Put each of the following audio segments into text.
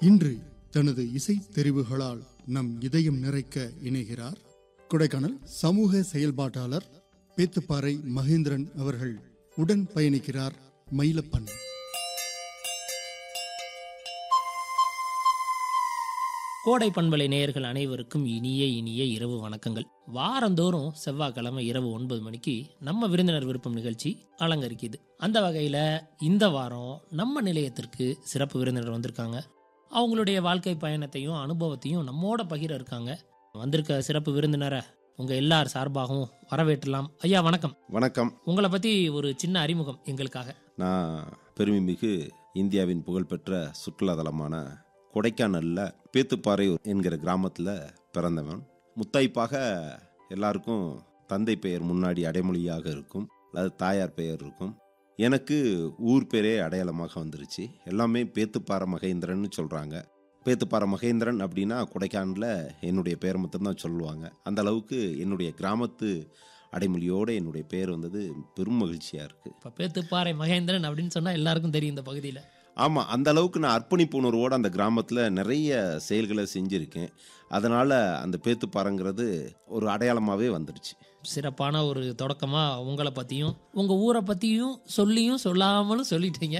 இன்று தனது இசை தெரிவுகளால் நம் இதயம் நிறைக்க இணைகிறார் கொடைக்கானல் சமூக செயல்பாட்டாளர் பேத்துப்பாறை மகேந்திரன் அவர்கள் உடன் பயணிக்கிறார் மயிலப்பன் கோடை பண்பலை நேயர்கள் அனைவருக்கும் இனிய இனிய இரவு வணக்கங்கள் வாரந்தோறும் செவ்வாய்க்கிழமை இரவு ஒன்பது மணிக்கு நம்ம விருந்தினர் விருப்பம் நிகழ்ச்சி அலங்கரிக்குது அந்த வகையில் இந்த வாரம் நம்ம நிலையத்திற்கு சிறப்பு விருந்தினர் வந்திருக்காங்க அவங்களுடைய வாழ்க்கை பயணத்தையும் அனுபவத்தையும் நம்மோட பகிர இருக்காங்க வந்திருக்க சிறப்பு விருந்தினரை உங்க எல்லார் சார்பாகவும் வரவேற்றலாம் ஐயா வணக்கம் வணக்கம் உங்களை பத்தி ஒரு சின்ன அறிமுகம் எங்களுக்காக நான் பெருமைமிகு இந்தியாவின் புகழ்பெற்ற சுற்றுலாதலமான கொடைக்கானல்ல பேத்துப்பாறை என்கிற கிராமத்தில் பிறந்தவன் முத்தாய்ப்பாக எல்லாருக்கும் தந்தை பெயர் முன்னாடி அடைமொழியாக இருக்கும் அதாவது தாயார் பெயர் இருக்கும் எனக்கு ஊர் பேரே அடையாளமாக வந்துருச்சு எல்லாமே பேத்துப்பாறை மகேந்திரன்னு சொல்கிறாங்க பேத்துப்பாறை மகேந்திரன் அப்படின்னா கொடைக்கானலில் என்னுடைய பெயர் மட்டும்தான் சொல்லுவாங்க அந்த அளவுக்கு என்னுடைய கிராமத்து அடைமொழியோடு என்னுடைய பெயர் வந்தது பெரும் மகிழ்ச்சியாக இருக்குது இப்போ பேத்துப்பாறை மகேந்திரன் அப்படின்னு சொன்னா எல்லாருக்கும் தெரியும் இந்த பகுதியில் ஆமாம் அந்த அளவுக்கு நான் அர்ப்பணிப்பு உணர்வோடு அந்த கிராமத்தில் நிறைய செயல்களை செஞ்சுருக்கேன் அதனால் அந்த பேத்துப்பாறைங்கிறது ஒரு அடையாளமாகவே வந்துடுச்சு சிறப்பான ஒரு தொடக்கமாக உங்களை பற்றியும் உங்கள் ஊரை பற்றியும் சொல்லியும் சொல்லாமலும் சொல்லிட்டீங்க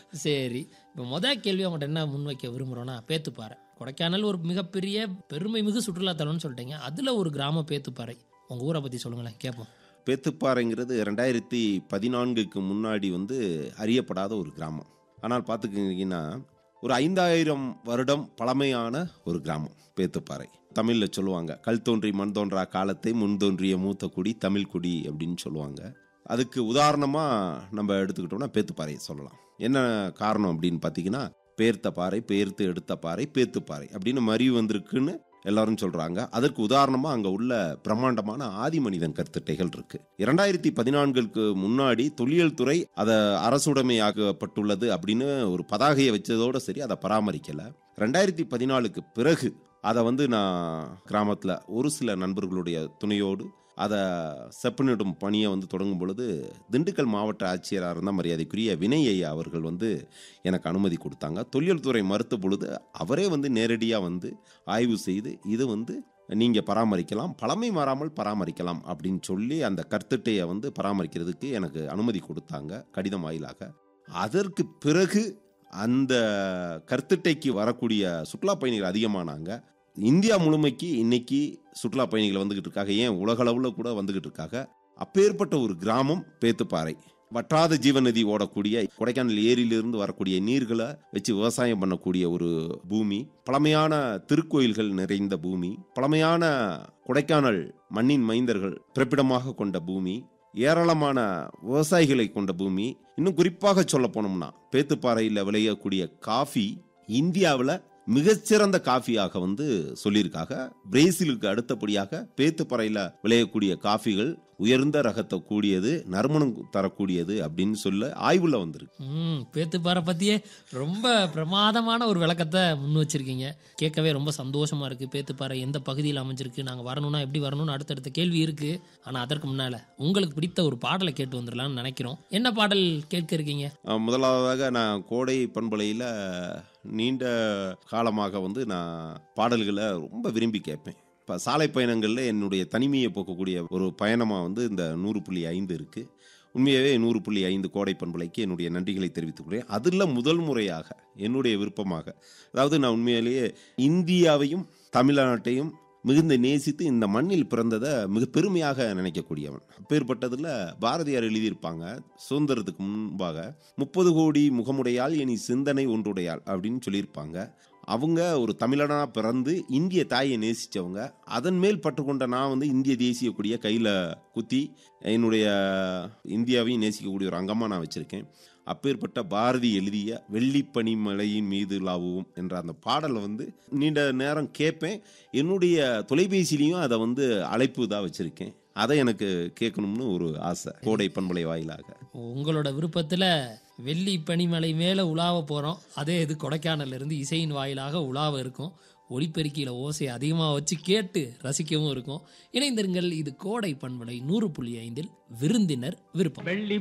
சரி இப்போ முதல் கேள்வி அவங்கள்ட்ட என்ன முன்வைக்க விரும்புகிறோன்னா பேத்துப்பாறை கொடைக்கானல் ஒரு மிகப்பெரிய பெருமை மிகு சுற்றுலாத்தலம்னு சொல்லிட்டீங்க அதில் ஒரு கிராம பேத்துப்பாறை உங்கள் ஊரை பற்றி சொல்லுங்களேன் கேட்போம் பேத்துப்பாறைங்கிறது ரெண்டாயிரத்தி பதினான்குக்கு முன்னாடி வந்து அறியப்படாத ஒரு கிராமம் ஆனால் பார்த்துக்கிட்டிங்கன்னா ஒரு ஐந்தாயிரம் வருடம் பழமையான ஒரு கிராமம் பேத்துப்பாறை தமிழில் சொல்லுவாங்க கல் தோன்றி மண் தோன்றா காலத்தை முன் தோன்றிய மூத்த குடி தமிழ் குடி அப்படின்னு சொல்லுவாங்க அதுக்கு உதாரணமாக நம்ம எடுத்துக்கிட்டோம்னா பேத்துப்பாறையை சொல்லலாம் என்ன காரணம் அப்படின்னு பார்த்தீங்கன்னா பேர்த்த பாறை பேர்த்து எடுத்த பாறை பேத்துப்பாறை அப்படின்னு மறிவு வந்திருக்குன்னு எல்லாரும் சொல்றாங்க அதற்கு உதாரணமா அங்க உள்ள பிரம்மாண்டமான ஆதி மனிதன் கருத்துட்டைகள் இருக்கு இரண்டாயிரத்தி பதினான்குக்கு முன்னாடி தொல்லியல் துறை அதை அரசுடைமையாக்கப்பட்டுள்ளது அப்படின்னு ஒரு பதாகையை வச்சதோட சரி அதை பராமரிக்கல ரெண்டாயிரத்தி பதினாலுக்கு பிறகு அதை வந்து நான் கிராமத்தில் ஒரு சில நண்பர்களுடைய துணையோடு அதை செப்பனிடும் பணியை வந்து தொடங்கும் பொழுது திண்டுக்கல் மாவட்ட ஆட்சியராக இருந்த மரியாதைக்குரிய வினய் ஐயா அவர்கள் வந்து எனக்கு அனுமதி கொடுத்தாங்க தொல்லியல் துறை மறுத்த பொழுது அவரே வந்து நேரடியாக வந்து ஆய்வு செய்து இது வந்து நீங்கள் பராமரிக்கலாம் பழமை மாறாமல் பராமரிக்கலாம் அப்படின்னு சொல்லி அந்த கருத்துட்டையை வந்து பராமரிக்கிறதுக்கு எனக்கு அனுமதி கொடுத்தாங்க கடிதம் வாயிலாக அதற்கு பிறகு அந்த கருத்துட்டைக்கு வரக்கூடிய சுற்றுலா பயணிகள் அதிகமானாங்க இந்தியா முழுமைக்கு இன்னைக்கு சுற்றுலா பயணிகள் வந்துகிட்டு இருக்காங்க ஏன் உலகளவில் கூட வந்துகிட்டு இருக்காங்க அப்பேற்பட்ட ஒரு கிராமம் பேத்துப்பாறை வற்றாத ஜீவநதி ஓடக்கூடிய கொடைக்கானல் ஏரியிலிருந்து வரக்கூடிய நீர்களை வச்சு விவசாயம் பண்ணக்கூடிய ஒரு பூமி பழமையான திருக்கோயில்கள் நிறைந்த பூமி பழமையான கொடைக்கானல் மண்ணின் மைந்தர்கள் பிறப்பிடமாக கொண்ட பூமி ஏராளமான விவசாயிகளை கொண்ட பூமி இன்னும் குறிப்பாக சொல்ல போனோம்னா பேத்துப்பாறையில் விளையக்கூடிய காஃபி இந்தியாவில் மிகச்சிறந்த காஃபியாக வந்து சொல்லியிருக்காங்க பிரேசிலுக்கு அடுத்தபடியாக பேத்துப்பறையில் விளையக்கூடிய காஃபிகள் உயர்ந்த ரகத்தை கூடியது நறுமணம் தரக்கூடியது அப்படின்னு சொல்ல ஆய்வுல வந்திருக்கு ம் பேத்துப்பாறை பற்றியே ரொம்ப பிரமாதமான ஒரு விளக்கத்தை முன் வச்சிருக்கீங்க கேட்கவே ரொம்ப சந்தோஷமா இருக்கு பேத்துப்பாறை எந்த பகுதியில் அமைஞ்சிருக்கு நாங்கள் வரணும்னா எப்படி வரணும்னு அடுத்தடுத்த கேள்வி இருக்கு ஆனால் அதற்கு முன்னால உங்களுக்கு பிடித்த ஒரு பாடலை கேட்டு வந்துடலாம்னு நினைக்கிறோம் என்ன பாடல் கேட்க இருக்கீங்க அஹ் முதலாவதாக நான் கோடை பண்பலையில் நீண்ட காலமாக வந்து நான் பாடல்களை ரொம்ப விரும்பி கேட்பேன் இப்போ சாலை பயணங்களில் என்னுடைய தனிமையை போக்கக்கூடிய ஒரு பயணமாக வந்து இந்த நூறு புள்ளி ஐந்து இருக்குது உண்மையாகவே நூறு புள்ளி ஐந்து கோடை பண்பலைக்கு என்னுடைய நன்றிகளை தெரிவித்துக் கொள்கிறேன் அதில் முதல் முறையாக என்னுடைய விருப்பமாக அதாவது நான் உண்மையிலேயே இந்தியாவையும் தமிழ்நாட்டையும் மிகுந்த நேசித்து இந்த மண்ணில் பிறந்ததை மிக பெருமையாக நினைக்கக்கூடியவன் அப்பேற்பட்டதில் பாரதியார் எழுதியிருப்பாங்க சுதந்திரத்துக்கு முன்பாக முப்பது கோடி முகமுடையால் இனி சிந்தனை ஒன்றுடையாள் அப்படின்னு சொல்லியிருப்பாங்க அவங்க ஒரு தமிழனா பிறந்து இந்திய தாயை நேசித்தவங்க அதன் மேல் பற்றுக்கொண்ட நான் வந்து இந்திய தேசிய கொடியை கையில் குத்தி என்னுடைய இந்தியாவையும் நேசிக்கக்கூடிய ஒரு அங்கமாக நான் வச்சுருக்கேன் அப்பேற்பட்ட பாரதி எழுதிய வெள்ளிப்பனிமலையின் மீது லாவுவோம் என்ற அந்த பாடலை வந்து நீண்ட நேரம் கேட்பேன் என்னுடைய தொலைபேசிலையும் அதை வந்து அழைப்பு தான் வச்சுருக்கேன் அதை எனக்கு கேட்கணும்னு ஒரு ஆசை கோடை பண்பலை வாயிலாக உங்களோட விருப்பத்தில் வெள்ளி பனிமலை மேலே உலாவ போகிறோம் அதே இது கொடைக்கானல்ல இருந்து இசையின் வாயிலாக உலாவ இருக்கும் ஒளிப்பெருக்கியில் ஓசை அதிகமாக வச்சு கேட்டு ரசிக்கவும் இருக்கும் இணைந்திருங்கள் இது கோடை பண்பலை நூறு புள்ளி ஐந்தில் விருந்தினர் விருப்பம் வெள்ளி